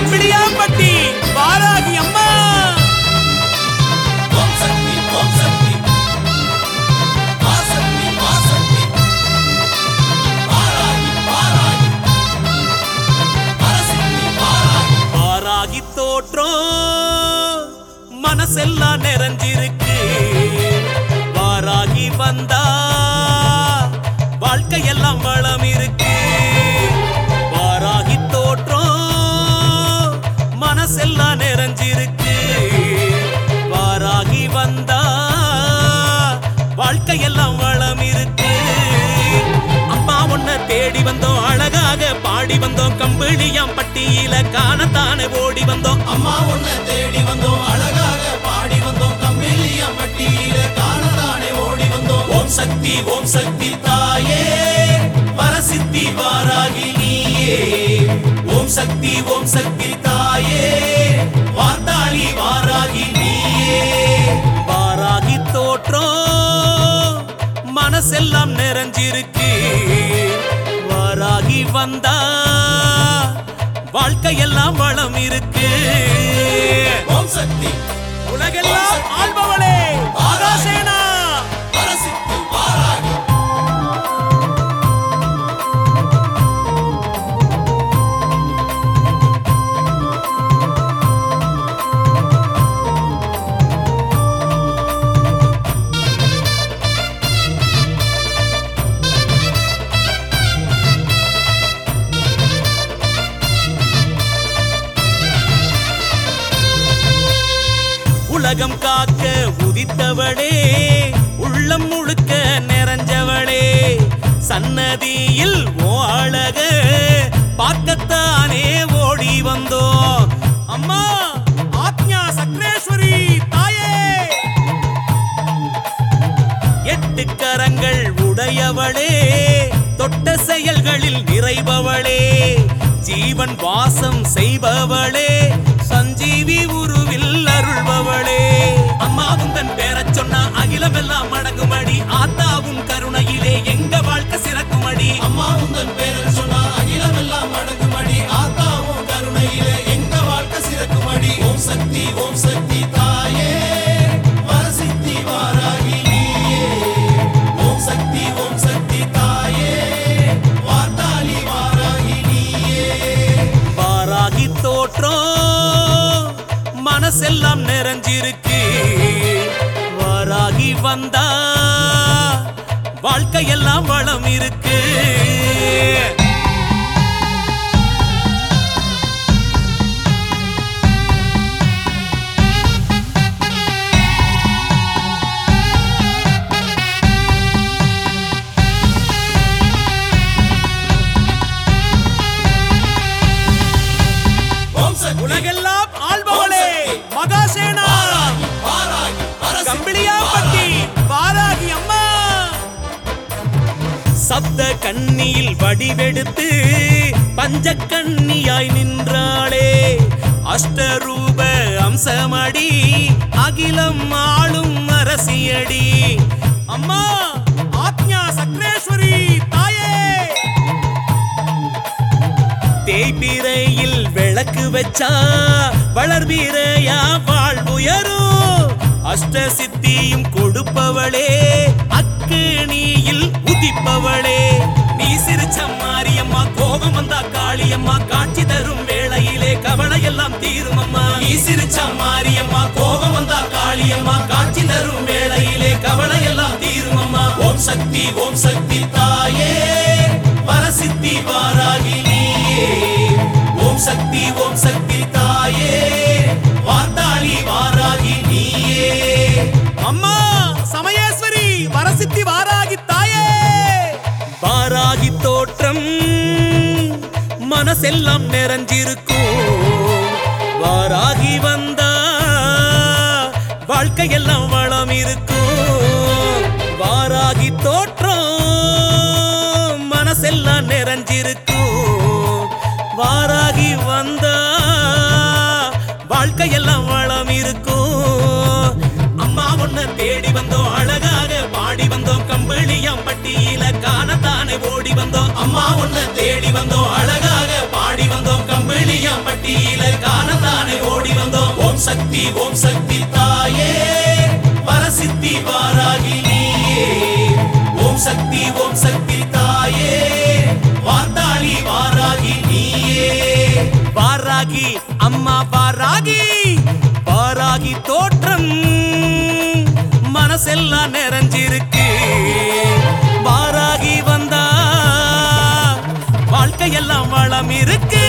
கம்பிளியாம்பட்டி வாராகி அம்மா ஓம் சக்தி ஓம் சக்தி வாசக்தி வாசக்தி வாராகி வாராகி பரசித்தி வாராகி வாராகி தோற்றம் மனசெல்லாம் நிறைஞ்சிருக்கு வாராகி வந்தா வாழ்க்கையெல்லாம் வளம் இருக்கு வாராகி தோற்றம் மனசெல்லாம் நிறைஞ்சிருக்கு வாராகி வந்தா வாழ்க்கையெல்லாம் வளம் இருக்கு அம்மா உன்னை தேடி வந்தோம் அழகாக பாடி வந்தோம் கம்பிளியாம் பட்டியில காணத்தானே ஓடி வந்தோம் அம்மா உன்னை தேடி வந்தோம் அழகாக பாடி வந்தோம் கம்பிலியம் பட்டியில காணத்தானே ஓடி வந்தோம் ஓம் சக்தி ஓம் சக்தி தாயே பரசித்தி வாராகி நீயே ஓம் சக்தி ஓம் சக்தி தாயே வார்த்தாளி வாராகி நீயே வாராகி தோற்றம் மனசெல்லாம் நிறைஞ்சிருக்கு வாராகி வந்தா வாழ்க்கையெல்லாம் வளம் இருக்கு ஓம் சக்தி உலகெல்லாம் ஆள்பவளே ஆகாசேனா பரசித்தி வாராகி உலகம் காக்க உதித்தவளே உள்ளம் முழுக்க நிறைஞ்சவளே சன்னதியில் ஓ அழக பார்க்கத்தானே ஓடி வந்தோம் அம்மா ஆத்யா சக்ரேஸ்வரி தாயே எட்டு கரங்கள் உடையவளே தொட்ட செயல்களில் நிறைபவளே ஜீவன் வாசம் செய்பவளே சஞ்சீவி உருவில் அருள்பவளே அம்மாவும் தன் பேரச் சொன்னா அகிலமெல்லாம் மடங்குமடி ஆத்தாவும் கருணையிலே எங்க வாழ்க்கை சிறக்குமடி அம்மா உந்தன் பேரன் சொன்னா அகிலமெல்லாம் அடங்குமடி ஆத்தாவும் கருணையிலே எங்க வாழ்க்கை சிறக்குமடி ஓம் சக்தி ஓம் சக்தி தாயே வரசித்தி வாராகி நீயே ஓம் சக்தி ஓம் சக்தி தாயே வார்த்தாளி வாராகி நீயே வாராகி தோற்றம் மனசெல்லாம் நிறைஞ்சிருக்கு வாராகி வந்தா வாழ்க்கையெல்லாம் வளம் இருக்கு ஓம் சக்தி உலகெல்லாம் ஆள்பவளே மகாசேனா வாராகி வாராகி வரசித்தி கம்பிளியாம்பட்டி வாராகி அம்மா சப்த கண்ணியில் வடிவெடுத்து பஞ்ச கண்ணியாய் நின்றாளே அஷ்டரூப அம்சமடி அகிலம் ஆளும் அரசியடி அம்மா ஆத்யா சக்ரேஸ்வரி தாயே தேய்பிரையில் விளக்கு வச்சா வளர்பிரையா வாழ்வுயரும் அஷ்ட சித்தியும் கொடுப்பவளே அக்கினியில் உதிப்பவளே நீ சிரிச்ச மாரியம்மா கோபம் வந்தா காளியம்மா காட்சி தரும் வேளையிலே கவலையெல்லாம் தீரும் அம்மா நீ சிரிச்ச மாரியம்மா கோபம் வந்தா காளியம்மா காட்சி தரும் வேளையிலே கவலையெல்லாம் தீரும் அம்மா ஓம் சக்தி ஓம் சக்தி தாயே பரசித்தி வாராகி நீயே ஓம் சக்தி ஓம் சக்தி தாயே வார்த்தாளி வாராகி நீயே அம்மா சமயேஸ்வரி வரசித்தி வாராகி தாயே வாராகி தோற்றம் மனசெல்லாம் நிறைஞ்சிருக்கும் வாராகி வந்தா வாழ்க்கையெல்லாம் வளம் இருக்கும் வாராகி தோற்றம் மனசெல்லாம் நிறைஞ்சிருக்கும் வாராகி வந்தா வாழ்க்கையெல்லாம் வளம் இருக்கும் அம்மா உன்னை தேடி வந்தோம் அழகாக பாடி வந்தோம் கம்பளியாம் பட்டியில காணத்தானே ஓடி வந்தோம் அம்மா உன்னை தேடி வந்தோம் அழகாக பாடி வந்தோம் கம்பெளியாம் பட்டியில ஓம் சக்தி ஓம் சக்தி தாயே வரசித்தி வாராகி நீயே ஓம் சக்தி ஓம் சக்தி தாயே வார்த்தாளி வாராகி நீயே வாராகி அம்மா வாராகி வாராகி தோற்றம் மனசெல்லாம் நிறைஞ்சிருக்கு வாராகி வந்தா வாழ்க்கையெல்லாம் வளம் இருக்கு